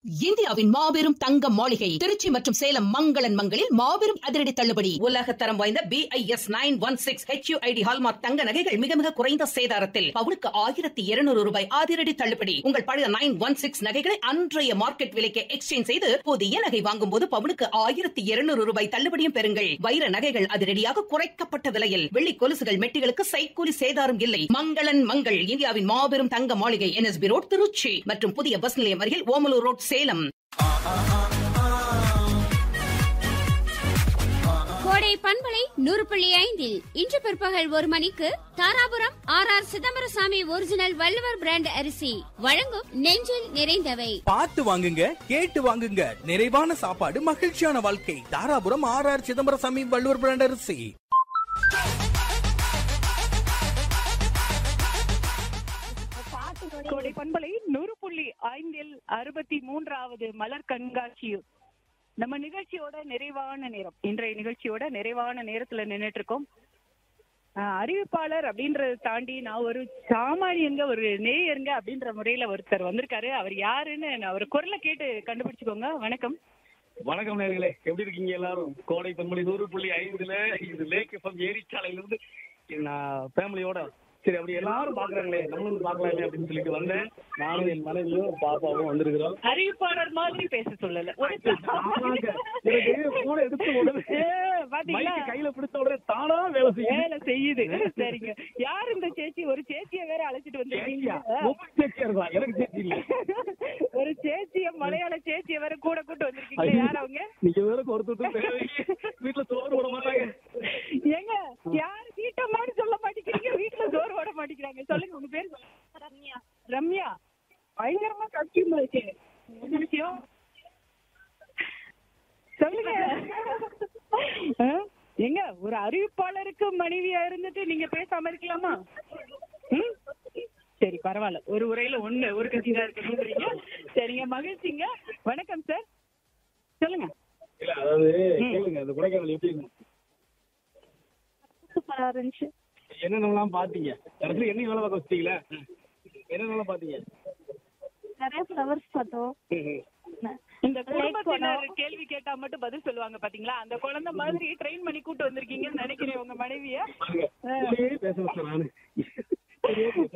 இந்தியாவின் மாபெரும் தங்க மாளிகை திருச்சி மற்றும் சேலம் மங்களன் மங்களில் மாபெரும் அதிரடி தள்ளுபடி உலக தரம் வாய்ந்த B I S nine one six HUID hallmark தங்க நகைகள் மிக மிக குறைந்த சேதாரத்தில் பவுனுக்கு ஆயிரத்தி இருநூறு ரூபாய் அதிரடி தள்ளுபடி உங்கள் பழைய நைன் ஒன் சிக்ஸ் நகைகளை அன்றைய மார்க்கெட் விலைக்கு எக்ஸ்சேஞ்ச் செய்து புதிய நகை வாங்கும் போது பவுனுக்கு ஆயிரத்தி இருநூறு ரூபாய் தள்ளுபடியும் பெறுங்கள் வைர நகைகள் அதிரடியாக குறைக்கப்பட்ட விலையில் வெள்ளி கொலுசுகள் மெட்டிகளுக்கு சைக்கூலி சேதாரம் இல்லை மங்களன் மங்கள் இந்தியாவின் மாபெரும் தங்க மாளிகை என்எஸ்பி ரோட் திருச்சி மற்றும் புதிய பஸ் நிலையம் அருகில் ஓமலூர் ரோட் சேலம் கோடை பண்பலை நூறு புள்ளி ஐந்தில் இன்று பிற்பகல் ஒரு மணிக்கு Dharapuram R R Chidambarasamy original Valluvar brand அரிசி வழங்கும் நெஞ்சில் நிறைந்தவை பார்த்து வாங்குங்க கேட்டு வாங்குங்க நிறைவான சாப்பாடு மகிழ்ச்சியான வாழ்க்கை Dharapuram R R Chidambarasamy Valluvar brand அரிசி கோடை பண்பலை நூறு புள்ளி ஐந்தில் அறுபத்தி மூன்றாவது மலர் கண்காட்சி நம்ம நிகழ்ச்சியோட நிறைவான நேரம் இன்றைய நிகழ்ச்சியோட நிறைவான நேரத்துல நின்னுட்டு இருக்கோம் ஆஹ் அறிவிப்பாளர் அப்படின்றத தாண்டி நான் ஒரு சாமானியங்க ஒரு நேயருங்க அப்படின்ற முறையில ஒருத்தர் வந்திருக்காரு அவர் யாருன்னு நான் அவர் குரலை கேட்டு கண்டுபிடிச்சுக்கோங்க வணக்கம் வணக்கம் நேர்களே எப்படி இருக்கீங்க எல்லாரும் கோடை பன்மொழி நூறு புள்ளி ஐந்துல இது லேக் எஃப்எம் ஏரிச்சாலையில இருந்து நான் ஃபேமிலியோட சரி அப்படி எல்லாரும் பாக்குறாங்களே நம்மளும் பாக்கலாமே அப்படின்னு சொல்லிட்டு வந்தேன் நானும் என் மனைவியும் பாப்பாவும் வந்திருக்கிறோம் அறிவிப்பாளர் மாதிரி பேச சொல்லல ஒரு ஆமாங்க. எனக்கு phone எடுத்த உடனே ஏ, பாத்தீங்களா mic கையில பிடிச்ச உடனே தானா வேலை செய்யும் வேலை செய்யுது சரிங்க யார் இந்த சேச்சி ஒரு சேச்சிய வேற அழைச்சிட்டு வந்திருக்கீங்க உங்களுக்கு சேச்சியா இருக்கலாம் எனக்கு சேச்சி இல்ல ஒரு சேச்சிய மலையாள சேச்சிய வேற கூட கூட்டு வந்திருக்கீங்க யார் அவங்க நீங்க வேற ஒருத்தர் வீட்டுல சோறு போட மாட்டாங்க ஏங்க யார் வீட்டம்மான்னு சொல்ல மாட்டேங்கிறீங்க வீட்டுல சோறு போட மாட்டேங்கிறாங்க சொல்லுங்க உங்க பேர் சொல்லுங்க. ரம்யா ரம்யா பயங்கரமா கஷ்டமா இருக்கு என்ன விஷயம் சொல்லுங்க ஆ? ஏங்க ஒரு அறிவிப்பாளருக்கு மனைவியா இருந்துட்டு நீங்க பேசாம இருக்கலாமா ம்? சரி பரவாயில்ல ஒரு உரையில ஒண்ணு ஒரு கட்சி தான் இருக்குறீங்க சரிங்க மகிழ்ச்சிங்க வணக்கம் சார் சொல்லுங்க இல்ல அதாவது கேளுங்க அந்த கொடைக்கானல் எப்படி இருக்கும் சூப்பரா இருந்துச்சு என்னென்னலாம் பாத்தீங்க கடைசியில என்ன வேலை பார்க்க வச்சிட்டீங்களா என்னென்னலாம் பாத்தீங்க நிறைய ஃப்ளவர்ஸ் பார்த்தோம் இந்த குடும்பத்தினர் கேள்வி கேட்டா மட்டும் பதில் சொல்லுவாங்க பாத்தீங்களா அந்த குழந்தை மாதிரி ட்ரெயின் பண்ணி கூட்டு வந்திருக்கீங்கன்னு நினைக்கிறேன் உங்க மனைவிய பாருங்க, உள்ளே பேச வச்சேன் நானு